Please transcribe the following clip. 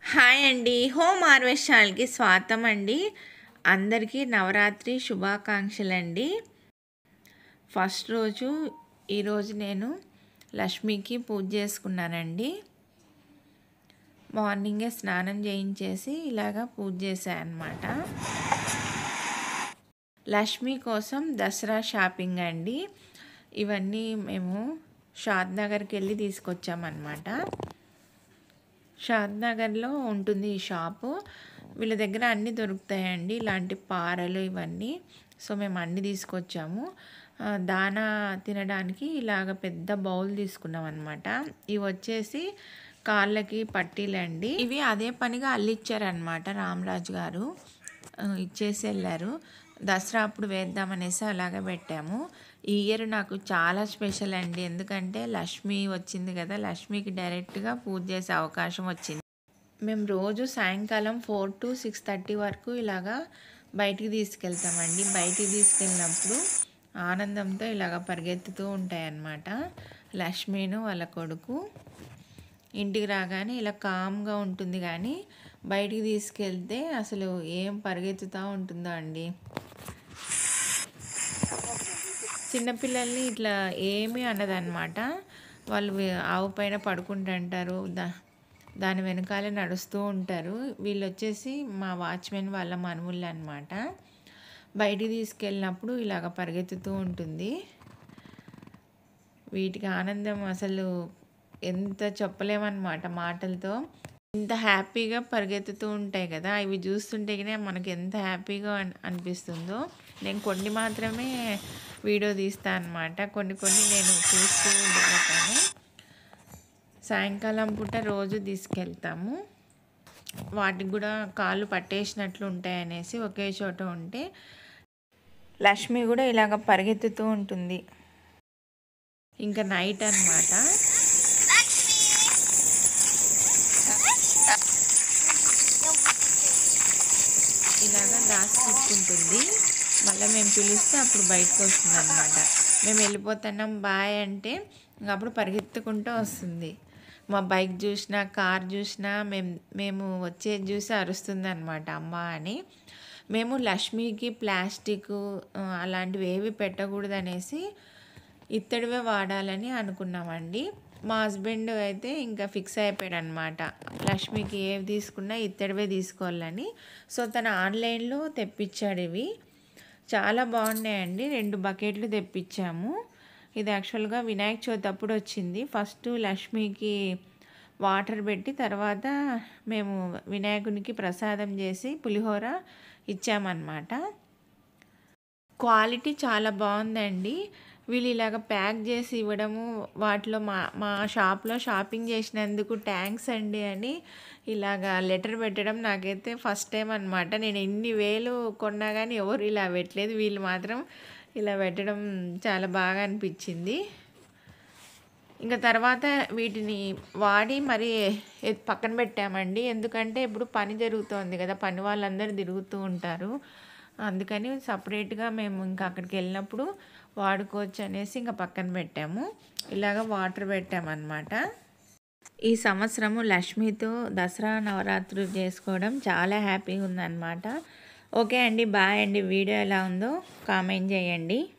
hi అండి home harvest ఛానల్కి స్వాగతం అండి అందరికీ నవరాత్రి శుభాకాంక్షలు అండి ఫస్ట్ రోజు ఈరోజు నేను లక్ష్మికి పూజ చేసుకున్నానండి మార్నింగే స్నానం చేయించేసి ఇలాగా పూజ చేశాను అనమాట లక్ష్మి కోసం దసరా షాపింగ్ అండి ఇవన్నీ మేము షాద్ నగర్కి వెళ్ళి తీసుకొచ్చామన్నమాట షాద్ నగర్లో ఉంటుంది ఈ షాపు వీళ్ళ దగ్గర అన్నీ దొరుకుతాయండి ఇలాంటి పారలు ఇవన్నీ సో మేము అన్నీ తీసుకొచ్చాము దానా తినడానికి ఇలాగ పెద్ద బౌల్ తీసుకున్నాం అనమాట ఇవి వచ్చేసి కాళ్ళకి పట్టీలండి ఇవి అదే పనిగా అల్లిచ్చారనమాట రామరాజు గారు ఇచ్చేసి వెళ్ళారు దసరా అప్పుడు వేద్దామనేసి అలాగే పెట్టాము ఈ ఇయర్ నాకు చాలా స్పెషల్ అండి ఎందుకంటే లక్ష్మి వచ్చింది కదా లక్ష్మికి డైరెక్ట్గా పూజ చేసే అవకాశం వచ్చింది మేము రోజు సాయంకాలం ఫోర్ టు సిక్స్ థర్టీ వరకు ఇలాగా బయటికి తీసుకెళ్తామండి బయటికి తీసుకెళ్ళినప్పుడు ఆనందంతో ఇలాగ పరిగెత్తుతూ ఉంటాయన్నమాట లక్ష్మిను వాళ్ళ కొడుకు ఇంటికి రాగానే ఇలా కామ్గా ఉంటుంది కానీ బయటికి తీసుకెళ్తే అసలు ఏం పరిగెత్తుతూ ఉంటుందో అండి చిన్నపిల్లల్ని ఇట్లా ఏమీ అనదన్నమాట వాళ్ళు ఆవు పైన పడుకుంటుంటారు దా దాని వెనకాలే నడుస్తూ ఉంటారు వీళ్ళు వచ్చేసి మా వాచ్మెన్ వాళ్ళ మనుముళ్ళు అనమాట బయటికి తీసుకెళ్ళినప్పుడు ఇలాగ పరిగెత్తుతూ ఉంటుంది వీటికి ఆనందం అసలు ఎంత చెప్పలేమన్నమాట మాటలతో ఇంత హ్యాపీగా పరిగెత్తుతూ ఉంటాయి కదా ఇవి చూస్తుంటేనే మనకి ఎంత హ్యాపీగా అనిపిస్తుందో నేను కొన్ని మాత్రమే వీడియో తీస్తాను అనమాట కొన్ని కొన్ని నేను చూస్తూ ఉండిపోతాను సాయంకాలం పూట రోజు తీసుకెళ్తాము వాటికి కూడా కాళ్ళు పట్టేసినట్లు ఉంటాయనేసి ఒకే చోట ఉంటే లక్ష్మి కూడా ఇలాగ పరిగెత్తుతూ ఉంటుంది ఇంకా నైట్ అనమాట ఇలాగా దాచుకుంటుంది మళ్ళీ మేము పిలిస్తే అప్పుడు బయటకు వస్తుంది అనమాట మేము వెళ్ళిపోతున్నాం బాయ్ అంటే అప్పుడు పరిగెత్తుకుంటూ వస్తుంది మా బైక్ చూసినా కార్ చూసినా మేము మేము వచ్చేది చూసి అరుస్తుంది అనమాట అమ్మ అని మేము లక్ష్మికి ప్లాస్టిక్ అలాంటివి ఏవి పెట్టకూడదు అనేసి ఇత్తడివే వాడాలని అనుకున్నామండి మా హస్బెండ్ అయితే ఇంకా ఫిక్స్ అయిపోయాడు అనమాట లక్ష్మికి ఏవి తీసుకున్నా ఇత్తడివే తీసుకోవాలని సో తను ఆన్లైన్లో తెప్పించాడు ఇవి చాలా బాగున్నాయండి రెండు బకెట్లు తెప్పించాము ఇది యాక్చువల్గా వినాయక చవితి అప్పుడు వచ్చింది ఫస్ట్ లక్ష్మికి వాటర్ పెట్టి తర్వాత మేము వినాయకునికి ప్రసాదం చేసి పులిహోర ఇచ్చామన్నమాట క్వాలిటీ చాలా బాగుందండి వీళ్ళు ఇలాగ ప్యాక్ చేసి ఇవ్వడము వాటిలో మా మా షాప్లో షాపింగ్ చేసినందుకు థ్యాంక్స్ అండి అని ఇలాగ లెటర్ పెట్టడం నాకైతే ఫస్ట్ టైం అనమాట నేను ఎన్ని వేలు కొన్నా కానీ ఎవరు ఇలా పెట్టలేదు వీళ్ళు మాత్రం ఇలా పెట్టడం చాలా బాగా అనిపించింది ఇంకా తర్వాత వీటిని వాడి మరి పక్కన పెట్టామండి ఎందుకంటే ఇప్పుడు పని జరుగుతోంది కదా పని వాళ్ళందరూ తిరుగుతూ ఉంటారు అందుకని సపరేట్గా మేము ఇంకా అక్కడికి వెళ్ళినప్పుడు వాడుకోవచ్చు అనేసి ఇంకా పక్కన పెట్టాము ఇలాగ వాటర్ పెట్టామన్నమాట ఈ సంవత్సరము లక్ష్మితో దసరా నవరాత్రులు చేసుకోవడం చాలా హ్యాపీగా ఉందన్నమాట ఓకే అండి బాయ్ అండి వీడియో ఎలా ఉందో కామెంట్ చేయండి